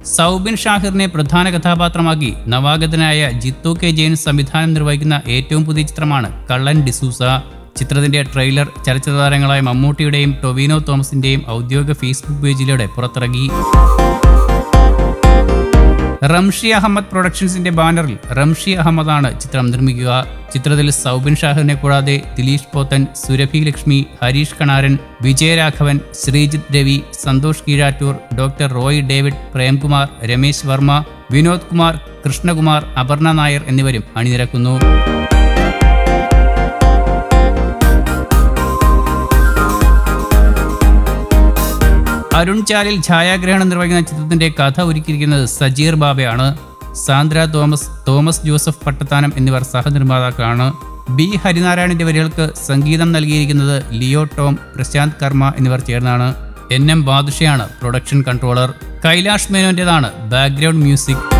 സൗബിൻ ഷാഹിറിനെ പ്രധാന കഥാപാത്രമാക്കി നവാഗതനായ ജിത്തു കെ ജെയിൻ സംവിധാനം നിർവഹിക്കുന്ന ഏറ്റവും പുതിയ ചിത്രമാണ് കള്ളൻ ഡിസൂസ ചിത്രത്തിന്റെ ട്രെയിലർ ചലച്ചിത്ര താരങ്ങളായ മമ്മൂട്ടിയുടെയും ടൊവിനോ തോമസിന്റെയും ഔദ്യോഗിക ഫേസ്ബുക്ക് പേജിലൂടെ പുറത്തിറങ്ങി റംഷി അഹമ്മദ് പ്രൊഡക്ഷൻസിന്റെ ബാനറിൽ റംഷി അഹമ്മദാണ് ചിത്രം നിർമ്മിക്കുക ചിത്രത്തിൽ സൗബിൻ ഷാഹിറിനെ കൂടാതെ Dileesh Pothan Surabhi Lakshmi Hareesh Kanaran Vijayaraghavan Sreejith Ravi Santhosh Keezhattoor doctor Roy David Premkumar Ramesh Varma Vinod Kumar Krishnakumar Aparna Nair എന്നിവരും അണിനിരക്കുന്നു അരുൺ ചാലിൽ ഛായാഗ്രഹണം നിർവഹിക്കുന്ന ചിത്രത്തിന്റെ കഥ ഒരുക്കിയിരിക്കുന്നത് സജീർ ബാബയാണ് Sandra Thomas Thomas Joseph Pattathanam എന്നിവർ സഹനിർമ്മാതാക്കളാണ് ബി ഹരിനാരായണന്റെ വരികൾക്ക് സംഗീതം നൽകിയിരിക്കുന്നത് ലിയോ ടോം പ്രശാന്ത് കർമ്മ എന്നിവർ ചേർന്നാണ് എൻ എം ബാദുഷയാണ് പ്രൊഡക്ഷൻ കൺട്രോളർ കൈലാഷ് മേനോന്റേതാണ് ബാക്ക്ഗ്രൗണ്ട് മ്യൂസിക്